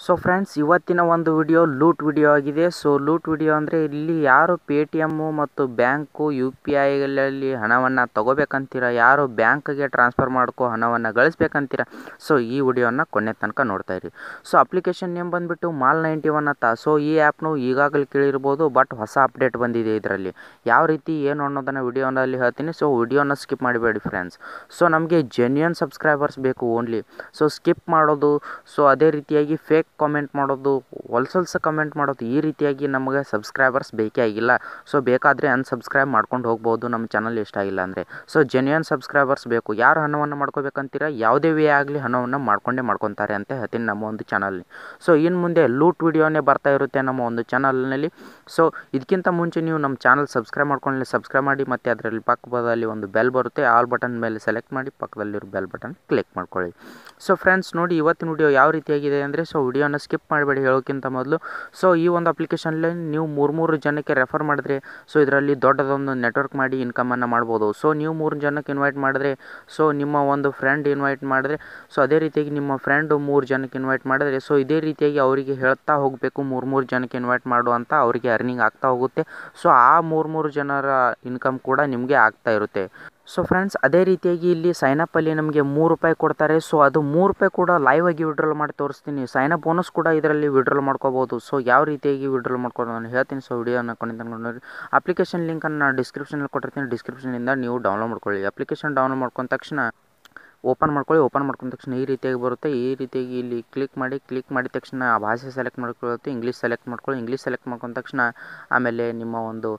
so friends ಇವತ್ತಿನ ಒಂದು video loot video ಆಗಿದೆ ಸೊ ಲೂಟ್ ವಿಡಿಯೋ ಅಂದರೆ ಇಲ್ಲಿ ಯಾರು ಪೇ ಟಿ ಎಮ್ಮು ಮತ್ತು ಬ್ಯಾಂಕು ಯು ಪಿ ಐಗಳಲ್ಲಿ ಹಣವನ್ನು ತಗೋಬೇಕಂತೀರ ಯಾರು ಬ್ಯಾಂಕ್ಗೆ ಟ್ರಾನ್ಸ್ಫರ್ ಮಾಡ್ಕೋ ಹಣವನ್ನು ಗಳಿಸ್ಬೇಕಂತೀರ ಸೊ ಈ ವಿಡಿಯೋನ ಕೊನೆ ತನಕ ನೋಡ್ತಾ ಇರಿ ಸೊ ಅಪ್ಲಿಕೇಶನ್ ನೇಮ್ ಬಂದುಬಿಟ್ಟು ಮಾಲ್ ನೈಂಟಿ ಒನ್ ಅಂತ ಸೊ ಈ ಆ್ಯಪ್ನು ಈಗಾಗಲೇ ಕೇಳಿರ್ಬೋದು ಬಟ್ ಹೊಸ ಅಪ್ಡೇಟ್ ಬಂದಿದೆ ಇದರಲ್ಲಿ ಯಾವ ರೀತಿ ಏನು ಅನ್ನೋದನ್ನು ವಿಡಿಯೋನಲ್ಲಿ ಹೇಳ್ತೀನಿ ಸೊ ವಿಡಿಯೋನ ಸ್ಕಿಪ್ ಮಾಡಬೇಡಿ ಫ್ರೆಂಡ್ಸ್ ಸೊ ನಮಗೆ ಜೆನ್ಯೂನ್ ಸಬ್ಸ್ಕ್ರೈಬರ್ಸ್ ಬೇಕು ಓನ್ಲಿ ಸೊ ಸ್ಕಿಪ್ ಮಾಡೋದು ಸೊ ಅದೇ ರೀತಿಯಾಗಿ ಫೇಕ್ ಕಾಮೆಂಟ್ ಮಾಡೋದು ಹೊಲ್ಸೊಲ್ಸ ಕಮೆಂಟ್ ಮಾಡೋದು ಈ ರೀತಿಯಾಗಿ ನಮಗೆ ಸಬ್ಸ್ಕ್ರೈಬರ್ಸ್ ಬೇಕೇ ಆಗಿಲ್ಲ ಸೊ ಬೇಕಾದರೆ ಅನ್ಸಬ್ಸ್ಕ್ರೈಬ್ ಮಾಡ್ಕೊಂಡು ಹೋಗ್ಬೋದು ನಮ್ಮ ಚಾನಲ್ ಇಷ್ಟ ಆಗಿಲ್ಲ ಅಂದರೆ ಸೊ ಜೆನ್ಯೂನ್ ಸಬ್ಸ್ಕ್ರೈಬರ್ಸ್ ಬೇಕು ಯಾರು ಹಣವನ್ನು ಮಾಡ್ಕೋಬೇಕಂತೀರ ಯಾವುದೇ ವೇ ಆಗಲಿ ಹಣವನ್ನು ಮಾಡ್ಕೊಂಡೇ ಮಾಡ್ಕೊತಾರೆ ಅಂತ ಹೇಳ್ತೀನಿ ನಮ್ಮ ಒಂದು ಚಾನಲ್ನಿ ಸೊ ಇನ್ನು ಮುಂದೆ ಲೂಟ್ ವಿಡಿಯೋನೇ ಬರ್ತಾ ಇರುತ್ತೆ ನಮ್ಮ ಒಂದು ಚಾನಲ್ನಲ್ಲಿ ಸೊ ಇದಕ್ಕಿಂತ ಮುಂಚೆ ನೀವು ನಮ್ಮ ಚಾನಲ್ ಸಬ್ಸ್ಕ್ರೈಬ್ ಮಾಡ್ಕೊಳ್ಳಿ ಸಬ್ಸ್ಕ್ರೈಬ್ ಮಾಡಿ ಮತ್ತು ಅದರಲ್ಲಿ ಪಕ್ಕದಲ್ಲಿ ಒಂದು ಬೆಲ್ ಬರುತ್ತೆ ಆಲ್ ಬಟನ್ ಮೇಲೆ ಸೆಲೆಕ್ಟ್ ಮಾಡಿ ಪಕ್ಕದಲ್ಲಿರೋ ಬೆಲ್ ಬಟನ್ ಕ್ಲಿಕ್ ಮಾಡ್ಕೊಳ್ಳಿ ಸೊ ಫ್ರೆಂಡ್ಸ್ ನೋಡಿ ಇವತ್ತಿನ ವಿಡಿಯೋ ಯಾವ ರೀತಿಯಾಗಿದೆ ಅಂದರೆ ಸೊ ವಿಡಿಯೋನ ಸ್ಕಿಪ್ ಮಾಡಬೇಡಿ ಹೇಳೋಕ್ಕಿಂತ ಮೊದಲು ಸೊ ಈ ಒಂದು ಅಪ್ಲಿಕೇಶನಲ್ಲಿ ನೀವು ಮೂರು ಮೂರು ಜನಕ್ಕೆ ರೆಫರ್ ಮಾಡಿದ್ರೆ ಸೊ ಇದರಲ್ಲಿ ದೊಡ್ಡದೊಂದು ನೆಟ್ವರ್ಕ್ ಮಾಡಿ ಇನ್ಕಮನ್ನು ಮಾಡ್ಬೋದು ಸೊ ನೀವು ಮೂರು ಜನಕ್ಕೆ ಇನ್ವೈಟ್ ಮಾಡಿದ್ರೆ ಸೊ ನಿಮ್ಮ ಒಂದು ಫ್ರೆಂಡ್ ಇನ್ವೈಟ್ ಮಾಡಿದ್ರೆ ಸೊ ಅದೇ ರೀತಿಯಾಗಿ ನಿಮ್ಮ ಫ್ರೆಂಡು ಮೂರು ಜನಕ್ಕೆ ಇನ್ವೈಟ್ ಮಾಡಿದ್ರೆ ಸೊ ಇದೇ ರೀತಿಯಾಗಿ ಅವರಿಗೆ ಹೇಳ್ತಾ ಹೋಗಬೇಕು ಮೂರು ಮೂರು ಜನಕ್ಕೆ ಇನ್ವೈಟ್ ಮಾಡು ಅಂತ ಅವರಿಗೆ ಅರ್ನಿಂಗ್ ಆಗ್ತಾ ಹೋಗುತ್ತೆ ಸೊ ಆ ಮೂರು ಮೂರು ಜನರ ಇನ್ಕಮ್ ಕೂಡ ನಿಮಗೆ ಆಗ್ತಾ ಇರುತ್ತೆ ಸೊ ಫ್ರೆಂಡ್ಸ್ ಅದೇ ರೀತಿಯಾಗಿ ಇಲ್ಲಿ ಸೈನಪ್ಪಲ್ಲಿ ನಮಗೆ ಮೂರು ರೂಪಾಯಿ ಕೊಡ್ತಾರೆ ಸೊ ಅದು ಮೂರು ರೂಪಾಯಿ ಕೂಡ ಲೈವ್ ಆಗಿ ವಿಡ್ರಾಲ್ ಮಾಡಿ ತೋರಿಸ್ತೀನಿ ಸೈನಪ್ ಬೋನಸ್ ಕೂಡ ಇದರಲ್ಲಿ ವಿಡ್ರಾಲ್ ಮಾಡ್ಕೋಬೋದು ಸೊ ಯಾವ ರೀತಿಯಾಗಿ ವಿಡ್ರಾಲ್ ಮಾಡ್ಕೊಂಡು ನಾನು ಹೇಳ್ತೀನಿ ಸೊ ವಿಡಿಯೋನ ಕೊಂಡು ನೋಡಿ ಅಪ್ಲಿಕೇಶನ್ ಲಿಂಕನ್ನು ನಾನು ಡಿಸ್ಕ್ರಿಪ್ಷನಲ್ಲಿ ಕೊಟ್ಟಿರ್ತೀನಿ ಡಿಸ್ಕ್ರಿಪ್ಷನಿಂದ ನೀವು ಡೌನ್ಲೋಡ್ ಮಾಡ್ಕೊಳ್ಳಿ ಅಪ್ಲಿಕೇಶನ್ ಡೌನ್ಲೋಡ್ ಮಾಡ್ಕೊಂಡ ತಕ್ಷಣ ಓಪನ್ ಮಾಡ್ಕೊಳ್ಳಿ ಓಪನ್ ಮಾಡ್ಕೊಂಡ ತಕ್ಷಣ ಈ ರೀತಿಯಾಗಿ ಬರುತ್ತೆ ಈ ರೀತಿಯಾಗಿ ಇಲ್ಲಿ ಕ್ಲಿಕ್ ಮಾಡಿ ಕ್ಲಿಕ್ ಮಾಡಿದ ತಕ್ಷಣ ಆ ಭಾಷೆ ಸೆಲೆಕ್ಟ್ ಮಾಡ್ಕೊಳ್ಳುತ್ತೆ ಇಂಗ್ಲೀಷ್ ಸೆಲೆಕ್ಟ್ ಮಾಡ್ಕೊಳ್ಳಿ ಇಂಗ್ಲೀಷ್ ಸೆಲೆಕ್ಟ್ ಮಾಡ್ಕೊಂಡ ತಕ್ಷಣ ಆಮೇಲೆ ನಿಮ್ಮ ಒಂದು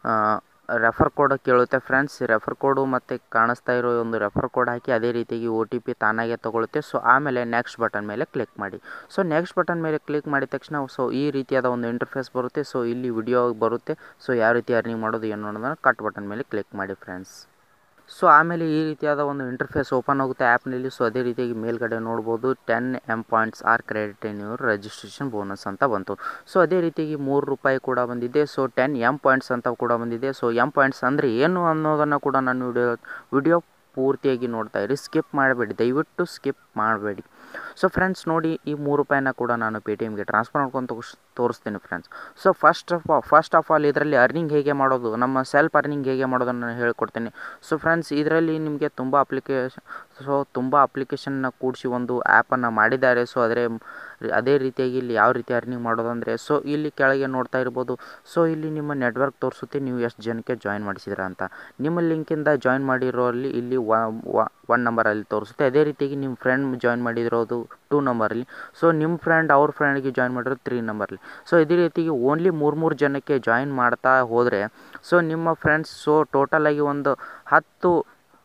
ರೆಫರ್ ಕೋಡ್ ಕೇಳುತ್ತೆ ಫ್ರೆಂಡ್ಸ್ ರೆಫರ್ ಕೋಡು ಮತ್ತು ಕಾಣಿಸ್ತಾ ಇರೋ ಒಂದು ರೆಫರ್ ಕೋಡ್ ಹಾಕಿ ಅದೇ ರೀತಿಯಾಗಿ ಒ ಟಿ ಪಿ ತಾನಾಗೆ ತೊಗೊಳುತ್ತೆ ಸೊ ಆಮೇಲೆ ನೆಕ್ಸ್ಟ್ ಬಟನ್ ಮೇಲೆ ಕ್ಲಿಕ್ ಮಾಡಿ ಸೊ ನೆಕ್ಸ್ಟ್ ಬಟನ್ ಮೇಲೆ ಕ್ಲಿಕ್ ಮಾಡಿದ ತಕ್ಷಣ ಸೊ ಈ ರೀತಿಯಾದ ಒಂದು ಇಂಟರ್ಫೇಸ್ ಬರುತ್ತೆ ಸೊ ಇಲ್ಲಿ ವಿಡಿಯೋ ಬರುತ್ತೆ ಸೊ ಯಾವ ರೀತಿ ಅರ್ನಿಂಗ್ ಮಾಡೋದು ಏನು ಅನ್ನೋದನ್ನು ಕಟ್ ಬಟನ್ ಮೇಲೆ ಕ್ಲಿಕ್ ಮಾಡಿ ಫ್ರೆಂಡ್ಸ್ ಸೊ ಆಮೇಲೆ ಈ ರೀತಿಯಾದ ಒಂದು ಇಂಟರ್ಫೇಸ್ ಓಪನ್ ಆಗುತ್ತೆ ಆ್ಯಪ್ನಲ್ಲಿ ಸೊ ಅದೇ ರೀತಿಯಾಗಿ ಮೇಲ್ಗಡೆ ನೋಡ್ಬೋದು ten M points are credit in your registration bonus ಅಂತ ಬಂತು ಸೊ ಅದೇ ರೀತಿಯಾಗಿ ಮೂರು ರೂಪಾಯಿ ಕೂಡ ಬಂದಿದೆ ಸೊ ಟೆನ್ ಎಮ್ ಪಾಯಿಂಟ್ಸ್ ಅಂತ ಕೂಡ ಬಂದಿದೆ ಸೊ ಎಮ್ ಪಾಯಿಂಟ್ಸ್ ಅಂದರೆ ಏನು ಅನ್ನೋದನ್ನು ಕೂಡ ನಾನು ವಿಡಿಯೋ ವಿಡಿಯೋ ಪೂರ್ತಿಯಾಗಿ ನೋಡ್ತಾ ಇರಿ ಸ್ಕಿಪ್ ಮಾಡಬೇಡಿ ದಯವಿಟ್ಟು ಸ್ಕಿಪ್ ಮಾಡಬೇಡಿ ಸೊ ಫ್ರೆಂಡ್ಸ್ ನೋಡಿ ಈ ಮೂರು ರೂಪಾಯಿನ ಕೂಡ ನಾನು ಪೇ ಟಿ ಎಮ್ಗೆ ಟ್ರಾನ್ಸ್ಫರ್ ಮಾಡ್ಕೊಂಡು ತೋರಿಸ್ತೀನಿ friends so first of all first of all ಇದರಲ್ಲಿ ಅರ್ನಿಂಗ್ ಹೇಗೆ ಮಾಡೋದು ನಮ್ಮ ಸೆಲ್ಫ್ ಅರ್ನಿಂಗ್ ಹೇಗೆ ಮಾಡೋದನ್ನು ನಾನು ಹೇಳ್ಕೊಡ್ತೀನಿ ಸೊ ಫ್ರೆಂಡ್ಸ್ ಇದರಲ್ಲಿ ನಿಮಗೆ ತುಂಬ ಅಪ್ಲಿಕೇಶನ್ ಸೊ ತುಂಬ ಅಪ್ಲಿಕೇಶನ್ನ ಕೂಡಿಸಿ ಒಂದು ಆ್ಯಪನ್ನು ಮಾಡಿದ್ದಾರೆ ಸೊ ಆದರೆ ಅದೇ ರೀತಿಯಾಗಿ ಇಲ್ಲಿ ಯಾವ ರೀತಿ ಅರ್ನಿಂಗ್ ಮಾಡೋದಂದರೆ ಸೊ ಇಲ್ಲಿ ಕೆಳಗೆ ನೋಡ್ತಾ ಇರ್ಬೋದು ಸೊ ಇಲ್ಲಿ ನಿಮ್ಮ ನೆಟ್ವರ್ಕ್ ತೋರಿಸುತ್ತೆ ನೀವು ಎಷ್ಟು ಜನಕ್ಕೆ ಜಾಯಿನ್ ಮಾಡಿಸಿದ್ರ ಅಂತ ನಿಮ್ಮ ಲಿಂಕಿಂದ ಜಾಯಿನ್ ಮಾಡಿರೋಲ್ಲಿ ಇಲ್ಲಿ ಒನ್ ನಂಬರಲ್ಲಿ ತೋರಿಸುತ್ತೆ ಅದೇ ರೀತಿಯಾಗಿ ನಿಮ್ಮ ಫ್ರೆಂಡ್ ಜಾಯಿನ್ ಮಾಡಿರೋದು ಟೂ ನಂಬರಲ್ಲಿ ಸೊ ನಿಮ್ಮ ಫ್ರೆಂಡ್ ಅವ್ರ ಫ್ರೆಂಡ್ಗೆ ಜಾಯಿನ್ ಮಾಡಿರೋದು ತ್ರೀ ನಂಬರಲ್ಲಿ ಸೊ ಇದೇ ರೀತಿಗೆ ಓನ್ಲಿ ಮೂರು ಮೂರು ಜನಕ್ಕೆ ಜಾಯಿನ್ ಮಾಡ್ತಾ ಹೋದರೆ ಸೊ ನಿಮ್ಮ ಫ್ರೆಂಡ್ಸ್ ಸೊ ಟೋಟಲಾಗಿ ಒಂದು ಹತ್ತು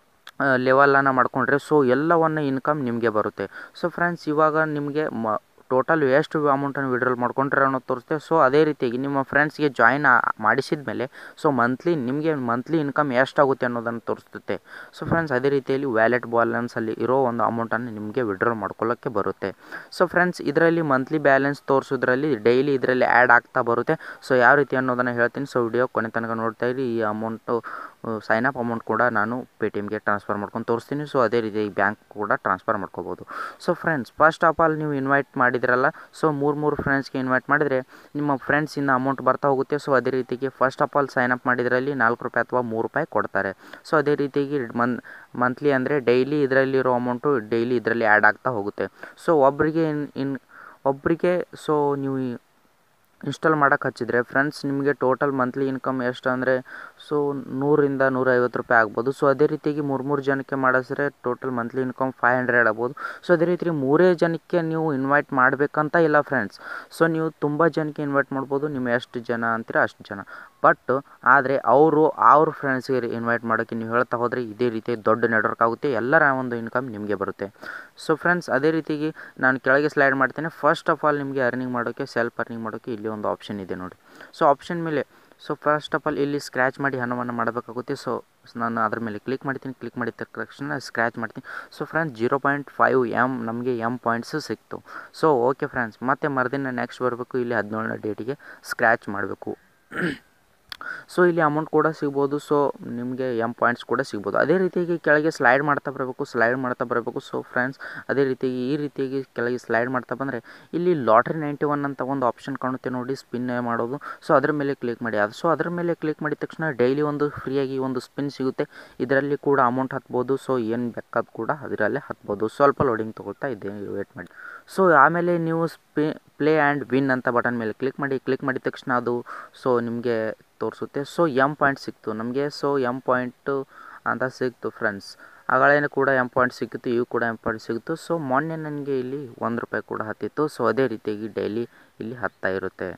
ಲೆವೆಲನ್ನು ಮಾಡ್ಕೊಂಡ್ರೆ ಸೊ ಎಲ್ಲವನ್ನು ಇನ್ಕಮ್ ನಿಮಗೆ ಬರುತ್ತೆ ಸೊ ಫ್ರೆಂಡ್ಸ್ ಇವಾಗ ನಿಮಗೆ ಮ ಟೋಟಲ್ ಎಷ್ಟು ಅಮೌಂಟನ್ನು ವಿಡ್ರಾಲ್ ಮಾಡ್ಕೊಂಡ್ರೆ ಅನ್ನೋದು ತೋರಿಸುತ್ತೆ ಸೊ ಅದೇ ರೀತಿಯಾಗಿ ನಿಮ್ಮ ಫ್ರೆಂಡ್ಸ್ಗೆ ಜಾಯಿನ್ ಮಾಡಿಸಿದ ಮೇಲೆ ಸೊ ಮಂತ್ಲಿ ನಿಮಗೆ ಮಂತ್ಲಿ ಇನ್ಕಮ್ ಎಷ್ಟಾಗುತ್ತೆ ಅನ್ನೋದನ್ನು ತೋರಿಸುತ್ತೆ ಸೊ ಫ್ರೆಂಡ್ಸ್ ಅದೇ ರೀತಿಯಲ್ಲಿ ವ್ಯಾಲೆಟ್ ಬ್ಯಾಲೆನ್ಸಲ್ಲಿ ಇರೋ ಒಂದು ಅಮೌಂಟನ್ನು ನಿಮಗೆ ವಿಡ್ರಾಲ್ ಮಾಡ್ಕೊಳ್ಳೋಕ್ಕೆ ಬರುತ್ತೆ ಸೊ ಫ್ರೆಂಡ್ಸ್ ಇದರಲ್ಲಿ ಮಂತ್ಲಿ ಬ್ಯಾಲೆನ್ಸ್ ತೋರಿಸೋದ್ರಲ್ಲಿ ಡೈಲಿ ಇದರಲ್ಲಿ ಆ್ಯಡ್ ಆಗ್ತಾ ಬರುತ್ತೆ ಸೊ ಯಾವ ರೀತಿ ಅನ್ನೋದನ್ನು ಹೇಳ್ತೀನಿ ಸೊ ವಿಡಿಯೋ ಕೊನೆ ತನಕ ನೋಡ್ತಾ ಇರಿ ಈ ಅಮೌಂಟು ಸೈನ್ ಅಪ್ ಅಮೌಂಟ್ ಕೂಡ ನಾನು ಪೇ ಟಿ ಎಮ್ಗೆ ಟ್ರಾನ್ಸ್ಫರ್ ಮಾಡ್ಕೊಂಡು ತೋರಿಸ್ತೀನಿ ಸೊ ಅದೇ ರೀತಿ ಬ್ಯಾಂಕ್ ಕೂಡ ಟ್ರಾನ್ಸ್ಫರ್ ಮಾಡ್ಕೋಬೋದು so friends first of all ನೀವು ಇನ್ವೈಟ್ ಮಾಡಿದ್ರಲ್ಲ ಸೊ ಮೂರು ಮೂರು ಫ್ರೆಂಡ್ಸ್ಗೆ ಇನ್ವೈಟ್ ಮಾಡಿದರೆ ನಿಮ್ಮ ಫ್ರೆಂಡ್ಸಿಂದ ಅಮೌಂಟ್ ಬರ್ತಾ ಹೋಗುತ್ತೆ ಸೊ ಅದೇ ರೀತಿಗೆ first of all sign up ಮಾಡಿದ್ರಲ್ಲಿ ನಾಲ್ಕು ರೂಪಾಯಿ ಅಥವಾ ಮೂರು ರೂಪಾಯಿ ಕೊಡ್ತಾರೆ ಸೊ ಅದೇ ರೀತಿಯಾಗಿ ಮನ್ ಮಂತ್ಲಿ ಅಂದರೆ ಡೈಲಿ ಇದರಲ್ಲಿರೋ ಅಮೌಂಟು ಡೈಲಿ ಇದರಲ್ಲಿ ಆ್ಯಡ್ ಆಗ್ತಾ ಹೋಗುತ್ತೆ ಸೊ ಒಬ್ಬರಿಗೆ ಇನ್ ಇನ್ ಒಬ್ಬರಿಗೆ ಸೊ ನೀವು ಇನ್ಸ್ಟಾಲ್ ಮಾಡೋಕೆ ಹಚ್ಚಿದರೆ ಫ್ರೆಂಡ್ಸ್ ನಿಮಗೆ ಟೋಟಲ್ ಮಂತ್ಲಿ ಇನ್ಕಮ್ ಎಷ್ಟು ಅಂದರೆ ಸೊ ನೂರಿಂದ ನೂರೈವತ್ತು ರೂಪಾಯಿ ಆಗ್ಬೋದು ಸೊ ಅದೇ ರೀತಿಯಾಗಿ ಮೂರು ಮೂರು ಜನಕ್ಕೆ ಮಾಡಿಸಿದ್ರೆ total monthly income five hundred ಆಗ್ಬೋದು ಸೊ ಅದೇ ರೀತಿ ಮೂರೇ ಜನಕ್ಕೆ ನೀವು ಇನ್ವೈಟ್ ಮಾಡಬೇಕಂತ ಇಲ್ಲ ಫ್ರೆಂಡ್ಸ್ ಸೊ ನೀವು ತುಂಬ ಜನಕ್ಕೆ ಇನ್ವೈಟ್ ಮಾಡ್ಬೋದು ನಿಮ್ಮ ಎಷ್ಟು ಜನ ಅಂತೀರ ಅಷ್ಟು ಜನ ಬಟ್ ಆದರೆ ಅವರು ಅವ್ರ ಫ್ರೆಂಡ್ಸಿಗೆ ಇನ್ವೈಟ್ ಮಾಡೋಕ್ಕೆ ನೀವು ಹೇಳ್ತಾ ಹೋದರೆ ಇದೇ ರೀತಿ ದೊಡ್ಡ ನೆಟ್ವರ್ಕ್ ಆಗುತ್ತೆ ಎಲ್ಲರ ಒಂದು ಇನ್ಕಮ್ ನಿಮಗೆ ಬರುತ್ತೆ ಸೊ ಫ್ರೆಂಡ್ಸ್ ಅದೇ ರೀತಿಗೆ ನಾನು ಕೆಳಗೆ ಸ್ಲೈಡ್ ಮಾಡ್ತೇನೆ ಫಸ್ಟ್ ಆಫ್ ಆಲ್ ನಿಮಗೆ ಅರ್ನಿಂಗ್ ಮಾಡೋಕ್ಕೆ ಸೆಲ್ಫ್ ಅರ್ನಿಂಗ್ ಮಾಡೋಕ್ಕೆ ಇಲ್ಲಿ ಒಂದು ಆಪ್ಷನ್ ಇದೆ ನೋಡಿ ಸೊ ಆಪ್ಷನ್ ಮೇಲೆ ಸೊ ಫಸ್ಟ್ ಆಫ್ ಆಲ್ ಇಲ್ಲಿ ಸ್ಕ್ರ್ಯಾಚ್ ಮಾಡಿ ಹಣವನ್ನು ಮಾಡಬೇಕಾಗುತ್ತೆ ಸೊ ನಾನು ಅದ್ರ ಮೇಲೆ ಕ್ಲಿಕ್ ಮಾಡ್ತೀನಿ ಕ್ಲಿಕ್ ಮಾಡಿದ ತಕ್ಷಣ ಸ್ಕ್ರ್ಯಾಚ್ ಮಾಡ್ತೀನಿ so friends zero point five M ನಮಗೆ ಎಮ್ ಪಾಯಿಂಟ್ಸು ಸಿಕ್ತು ಸೊ ಓಕೆ ಫ್ರೆಂಡ್ಸ್ ಮತ್ತೆ ಮರುದಿನ ನೆಕ್ಸ್ಟ್ ಬರಬೇಕು ಇಲ್ಲಿ ಹದಿನೇಳನೇ ಡೇಟಿಗೆ ಸ್ಕ್ರ್ಯಾಚ್ ಮಾಡಬೇಕು ಸೊ ಇಲ್ಲಿ ಅಮೌಂಟ್ ಕೂಡ ಸಿಗ್ಬೋದು ಸೊ ನಿಮಗೆ ಎಮ್ ಪಾಯಿಂಟ್ಸ್ ಕೂಡ ಸಿಗ್ಬೋದು ಅದೇ ರೀತಿಯಾಗಿ ಕೆಳಗೆ ಸ್ಲೈಡ್ ಮಾಡ್ತಾ ಬರಬೇಕು ಸ್ಲೈಡ್ ಮಾಡ್ತಾ ಬರಬೇಕು ಸೊ ಫ್ರೆಂಡ್ಸ್ ಅದೇ ರೀತಿಯಾಗಿ ಈ ರೀತಿಯಾಗಿ ಕೆಳಗೆ ಸ್ಲೈಡ್ ಮಾಡ್ತಾ ಬಂದರೆ ಇಲ್ಲಿ ಲಾಟ್ರಿ ನೈಂಟಿ ಒನ್ ಅಂತ ಒಂದು ಆಪ್ಷನ್ ಕಾಣುತ್ತೆ ನೋಡಿ ಸ್ಪಿನ್ ಮಾಡೋದು ಸೊ ಅದ್ರ ಮೇಲೆ ಕ್ಲಿಕ್ ಮಾಡಿ ಅದು ಸೊ ಅದ್ರ ಮೇಲೆ ಕ್ಲಿಕ್ ಮಾಡಿದ ತಕ್ಷಣ ಡೈಲಿ ಒಂದು ಫ್ರೀಯಾಗಿ ಒಂದು ಸ್ಪಿನ್ ಸಿಗುತ್ತೆ ಇದರಲ್ಲಿ ಕೂಡ ಅಮೌಂಟ್ ಹತ್ಬೋದು ಸೊ ಏನು ಬೇಕಾದ ಕೂಡ ಅದರಲ್ಲೇ ಹತ್ಬೋದು ಸ್ವಲ್ಪ ಲೋಡಿಂಗ್ ತೊಗೊಳ್ತಾ ಇದ್ದೇನೆ ವೇಟ್ ಮಾಡಿ ಸೊ ಆಮೇಲೆ ನೀವು ಸ್ಪಿ ಪ್ಲೇ ಆ್ಯಂಡ್ ವಿನ್ ಅಂತ ಬಟನ್ ಮೇಲೆ ಕ್ಲಿಕ್ ಮಾಡಿ ಕ್ಲಿಕ್ ಮಾಡಿದ ತಕ್ಷಣ ಅದು ಸೊ ನಿಮಗೆ ತೋರಿಸುತ್ತೆ ಸೊ ಎಮ್ ಪಾಯಿಂಟ್ ಸಿಕ್ತು ನಮಗೆ ಸೊ ಎಮ್ ಪಾಯಿಂಟು ಅಂತ ಸಿಕ್ತು ಫ್ರೆಂಡ್ಸ್ ಆಗಳೇನು ಕೂಡ ಎಮ್ ಪಾಯಿಂಟ್ ಸಿಕ್ಕಿತ್ತು ಇವು ಕೂಡ ಎಮ್ ಪಾಯಿಂಟ್ ಸಿಕ್ತು ಸೊ ಮೊನ್ನೆ ನನಗೆ ಇಲ್ಲಿ ಒಂದು ರೂಪಾಯಿ ಕೂಡ ಹತ್ತಿತ್ತು ಸೊ ಅದೇ ರೀತಿಯಾಗಿ ಡೈಲಿ ಇಲ್ಲಿ ಹತ್ತಾ ಇರುತ್ತೆ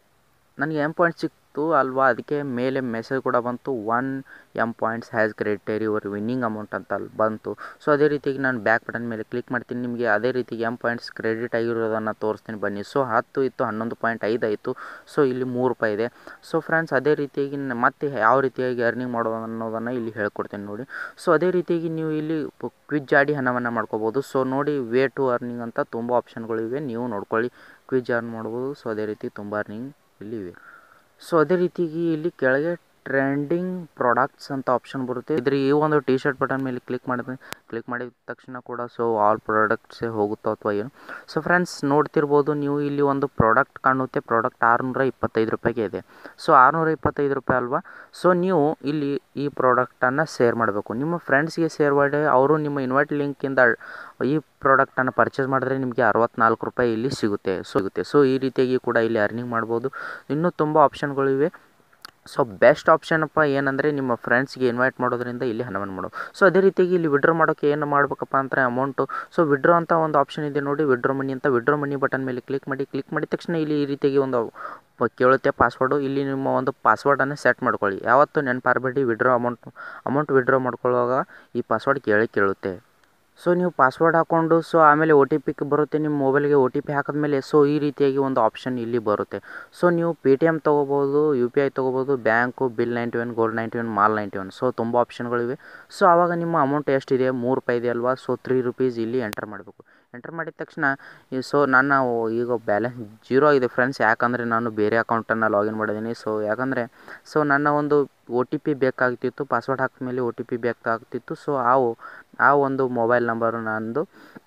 ನನಗೆ ಎಮ್ ಪಾಯಿಂಟ್ ಸಿಕ್ತು ಅಲ್ವಾ ಅದಕ್ಕೆ ಮೇಲೆ ಮೆಸೇಜ್ ಕೂಡ ಬಂತು one M points has credited your winning amount ಅಂತ ಅಲ್ಲಿ ಬಂತು ಸೊ ಅದೇ ರೀತಿಯಾಗಿ ನಾನು ಬ್ಯಾಕ್ ಬಟನ್ ಮೇಲೆ ಕ್ಲಿಕ್ ಮಾಡ್ತೀನಿ ನಿಮಗೆ ಅದೇ ರೀತಿ ಎಮ್ ಪಾಯಿಂಟ್ಸ್ ಕ್ರೆಡಿಟ್ ಆಗಿರೋದನ್ನು ತೋರಿಸ್ತೀನಿ ಬನ್ನಿ ಸೊ ಹತ್ತು ಇತ್ತು ಹನ್ನೊಂದು ಪಾಯಿಂಟ್ ಐದು ಆಯಿತು ಸೊ ಇಲ್ಲಿ ಮೂರು ರೂಪಾಯಿ ಇದೆ ಸೊ ಫ್ರೆಂಡ್ಸ್ ಅದೇ ರೀತಿಯಾಗಿ ನ- ಮತ್ತೆ ಯಾವ ರೀತಿಯಾಗಿ ಅರ್ನಿಂಗ್ ಮಾಡೋದು ಅನ್ನೋದನ್ನು ಇಲ್ಲಿ ಹೇಳ್ಕೊಡ್ತೀನಿ ನೋಡಿ ಸೊ ಅದೇ ರೀತಿಯಾಗಿ ನೀವು ಇಲ್ಲಿ ಕ್ವಿಜ್ ಆಡಿ ಹಣವನ್ನು ಮಾಡ್ಕೋಬೋದು ಸೊ ನೋಡಿ ವೇ ಟು ಅರ್ನಿಂಗ್ ಅಂತ ತುಂಬ ಆಪ್ಷನ್ಗಳಿವೆ ನೀವು ನೋಡ್ಕೊಳ್ಳಿ ಕ್ವಿಜ್ ಅರ್ನ್ ಮಾಡ್ಬೋದು ಸೊ ಅದೇ ರೀತಿ ತುಂಬ ಅರ್ನಿಂಗ್ ಇಲ್ಲಿ ಇವೆ ಸೊ ಅದೇ ರೀತಿಯಾಗಿ ಇಲ್ಲಿ ಕೆಳಗೆ ಟ್ರೆಂಡಿಂಗ್ ಪ್ರಾಡಕ್ಟ್ಸ್ ಅಂತ ಆಪ್ಷನ್ ಬರುತ್ತೆ ಇದ್ರ ಈ ಒಂದು ಟಿ ಶರ್ಟ್ ಬಟನ್ ಮೇಲೆ ಕ್ಲಿಕ್ ಮಾಡಿದ್ರೆ ಕ್ಲಿಕ್ ಮಾಡಿದ ತಕ್ಷಣ ಕೂಡ ಸೊ ಆಲ್ ಪ್ರಾಡಕ್ಟ್ಸೇ ಹೋಗುತ್ತೋ ಅಥವಾ ಏನು ಸೊ ಫ್ರೆಂಡ್ಸ್ ನೋಡ್ತಿರ್ಬೋದು ನೀವು ಇಲ್ಲಿ ಒಂದು ಪ್ರಾಡಕ್ಟ್ ಕಾಣುತ್ತೆ ಪ್ರಾಡಕ್ಟ್ ಆರುನೂರ ಇಪ್ಪತ್ತೈದು ರೂಪಾಯಿಗೆ ಇದೆ ಸೊ ಆರುನೂರ ಇಪ್ಪತ್ತೈದು ರೂಪಾಯಿ ಅಲ್ವಾ ಸೊ ನೀವು ಇಲ್ಲಿ ಈ ಪ್ರಾಡಕ್ಟನ್ನು ಶೇರ್ ಮಾಡಬೇಕು ನಿಮ್ಮ ಫ್ರೆಂಡ್ಸ್ಗೆ ಶೇರ್ ಮಾಡಿ ಅವರು ನಿಮ್ಮ ಇನ್ವೈಟ್ ಲಿಂಕಿಂದ ಈ ಪ್ರಾಡಕ್ಟನ್ನು ಪರ್ಚೇಸ್ ಮಾಡಿದ್ರೆ ನಿಮಗೆ ಅರವತ್ನಾಲ್ಕು ರೂಪಾಯಿ ಇಲ್ಲಿ ಸಿಗುತ್ತೆ ಸಿಗುತ್ತೆ ಸೊ ಈ ರೀತಿಯಾಗಿ ಕೂಡ ಇಲ್ಲಿ ಅರ್ನಿಂಗ್ ಮಾಡ್ಬೋದು ಇನ್ನೂ ತುಂಬ ಆಪ್ಷನ್ಗಳಿವೆ ಸೊ ಬೆಸ್ಟ್ ಆಪ್ಷನಪ್ಪ ಏನಂದರೆ ನಿಮ್ಮ ಫ್ರೆಂಡ್ಸ್ಗೆ ಇನ್ವೈಟ್ ಮಾಡೋದ್ರಿಂದ ಇಲ್ಲಿ ಹಣವನ್ನು ಮಾಡೋದು ಸೊ ಅದೇ ರೀತಿಯಾಗಿ ಇಲ್ಲಿ ವಿಡ್ರಾ ಮಾಡೋಕ್ಕೆ ಏನು ಮಾಡಬೇಕಪ್ಪ ಅಂದರೆ ಅಮೌಂಟು ಸೊ ವಿಡ್ರಾ ಅಂತ ಒಂದು ಆಪ್ಷನ್ ಇದೆ ನೋಡಿ ವಿಡ್ರಾ ಮನಿ ಅಂತ ವಿಡ್ರಾ ಮನಿ ಬಟನ್ ಮೇಲೆ ಕ್ಲಿಕ್ ಮಾಡಿ ಕ್ಲಿಕ್ ಮಾಡಿದ ತಕ್ಷಣ ಇಲ್ಲಿ ಈ ರೀತಿಯಾಗಿ ಒಂದು ಪ- ಕೇಳುತ್ತೆ ಪಾಸ್ವರ್ಡು ಇಲ್ಲಿ ನಿಮ್ಮ ಒಂದು ಪಾಸ್ವರ್ಡನ್ನು ಸೆಟ್ ಮಾಡ್ಕೊಳ್ಳಿ ಯಾವತ್ತೂ ನೆನಪಾರಬೇಡಿ ವಿಡ್ರಾ ಅಮೌಂಟ್ ಅಮೌಂಟ್ ವಿಡ್ರಾ ಮಾಡ್ಕೊಳ್ಳುವಾಗ ಈ ಪಾಸ್ವರ್ಡ್ ಕೇಳಿ ಕೇಳುತ್ತೆ ಸೊ ನೀವು ಪಾಸ್ವರ್ಡ್ ಹಾಕ್ಕೊಂಡು ಸೊ ಆಮೇಲೆ ಒ ಟಿ ಪಿ ಬರುತ್ತೆ ನಿಮ್ಮ ಮೊಬೈಲ್ಗೆ ಒ ಟಿ ಪಿ ಹಾಕಿದ್ಮೇಲೆ ಸೊ ಈ ರೀತಿಯಾಗಿ ಒಂದು ಆಪ್ಷನ್ ಇಲ್ಲಿ ಬರುತ್ತೆ ಸೊ ನೀವು ಪೇ ಟಿ ಎಮ್ ತೊಗೋಬೋದು ಯು ಪಿ ಐ ತೊಗೋಬೋದು bank bill ninety one gold ninety one mall ninety one so ತುಂಬ ಆಪ್ಷನ್ಗಳಿವೆ ಸೊ ಆವಾಗ ನಿಮ್ಮ ಅಮೌಂಟ್ ಎಷ್ಟಿದೆ ಮೂರು ರೂಪಾಯಿ ಇದೆ ಅಲ್ವಾ ಸೊ ತ್ರೀ ರುಪೀಸ್ ಇಲ್ಲಿ ಎಂಟರ್ ಮಾಡಬೇಕು ಎಂಟರ್ ಮಾಡಿದ ತಕ್ಷಣ ಈ ಸೊ ನನ್ನ ಓ- ಈಗ ಬ್ಯಾಲೆನ್ಸ್ ಜೀರೋ ಆಗಿದೆ ಫ್ರೆಂಡ್ಸ್ ಯಾಕಂದರೆ ನಾನು ಬೇರೆ ಅಕೌಂಟನ್ನು ಲಾಗಿನ್ ಮಾಡಿದ್ದೀನಿ ಸೊ ಯಾಕಂದರೆ ಸೊ ನನ್ನ ಒಂದು ಒ ಟಿ ಪಿ ಬೇಕಾಗ್ತಿತ್ತು ಪಾಸ್ವರ್ಡ್ ಹಾಕಿದ ಮೇಲೆ ಒ ಟಿ ಪಿ ಬೇಕಾಗ್ತಿತ್ತು ಸೊ ಆ ಒ- ಆ ಒಂದು ಮೊಬೈಲ್ ನಂಬರು ನಂದು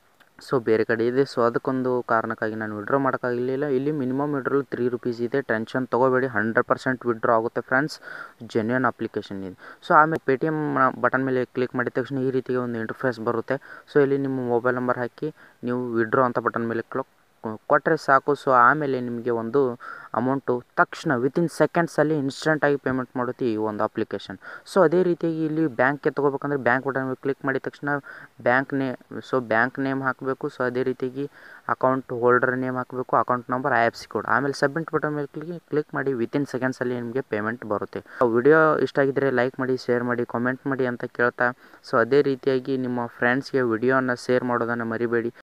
ಸೊ ಬೇರೆ ಕಡೆ ಇದೆ ಸೊ ಅದಕ್ಕೊಂದು ಕಾರಣಕ್ಕಾಗಿ ನಾನು ವಿಡ್ರಾ ಮಾಡೋಕ್ಕಾಗಲಿಲ್ಲ ಇಲ್ಲಿ ಮಿನಿಮಮ್ ವಿಡ್ರಲ್ಲಿ ತ್ರೀ ರುಪೀಸ್ ಇದೆ ಟೆನ್ಷನ್ ತೊಗೋಬೇಡಿ ಹಂಡ್ರೆಡ್ ಪರ್ಸೆಂಟ್ ವಿಡ್ರಾ ಆಗುತ್ತೆ ಫ್ರೆಂಡ್ಸ್ ಜೆನ್ಯೂನ್ ಅಪ್ಲಿಕೇಶನ್ ಇದೆ ಸೊ ಆಮೇಲೆ ಪೇ ಟಿ ಎಮ್ ಬಟನ್ ಮೇಲೆ ಕ್ಲಿಕ್ ಮಾಡಿದ ತಕ್ಷಣ ಈ ರೀತಿಗೆ ಒಂದು ಇಂಟರ್ಫೇಸ್ ಬರುತ್ತೆ ಸೊ ಇಲ್ಲಿ ನಿಮ್ಮ ಮೊಬೈಲ್ ನಂಬರ್ ಹಾಕಿ ನೀವು ವಿಡ್ರಾ ಅಂತ ಬಟನ್ ಮೇಲೆ ಕ್ಲಿಕ್ ಕೊಟ್ಟರೆ ಸಾಕು ಸೊ ಆಮೇಲೆ ನಿಮಗೆ ಒಂದು ಅಮೌಂಟು ತಕ್ಷಣ ವಿತಿನ್ ಸೆಕೆಂಡ್ಸಲ್ಲಿ ಇನ್ಸ್ಟೆಂಟಾಗಿ ಪೇಮೆಂಟ್ ಮಾಡುತ್ತೆ ಈ ಒಂದು ಅಪ್ಲಿಕೇಶನ್ ಸೊ ಅದೇ ರೀತಿಯಾಗಿ ಇಲ್ಲಿ ಬ್ಯಾಂಕ್ಗೆ ತೊಗೋಬೇಕಂದ್ರೆ ಬ್ಯಾಂಕ್ ಬಟನ್ ಮೇಲೆ ಕ್ಲಿಕ್ ಮಾಡಿದ ತಕ್ಷಣ ಬ್ಯಾಂಕ್ ನೇ ಸೊ ಬ್ಯಾಂಕ್ ನೇಮ್ ಹಾಕಬೇಕು ಸೊ ಅದೇ ರೀತಿಯಾಗಿ ಅಕೌಂಟ್ ಹೋಲ್ಡರ್ ನೇಮ್ ಹಾಕಬೇಕು account number I F C code ಆಮೇಲೆ ಸಬ್ಮಿಟ್ ಬಟನ್ ಮೇಲೆ ಕ್ಲಿಕ್ ಕ್ಲಿಕ್ ಮಾಡಿ ವಿತಿನ್ ಸೆಕೆಂಡ್ಸಲ್ಲಿ ನಿಮಗೆ ಪೇಮೆಂಟ್ ಬರುತ್ತೆ ವಿಡಿಯೋ ಇಷ್ಟ ಆಗಿದ್ದರೆ ಲೈಕ್ ಮಾಡಿ ಶೇರ್ ಮಾಡಿ ಕಾಮೆಂಟ್ ಮಾಡಿ ಅಂತ ಕೇಳ್ತಾ ಸೊ ಅದೇ ರೀತಿಯಾಗಿ ನಿಮ್ಮ ಫ್ರೆಂಡ್ಸ್ಗೆ ವಿಡಿಯೋನ ಶೇರ್ ಮಾಡೋದನ್ನು ಮರಿಬೇಡಿ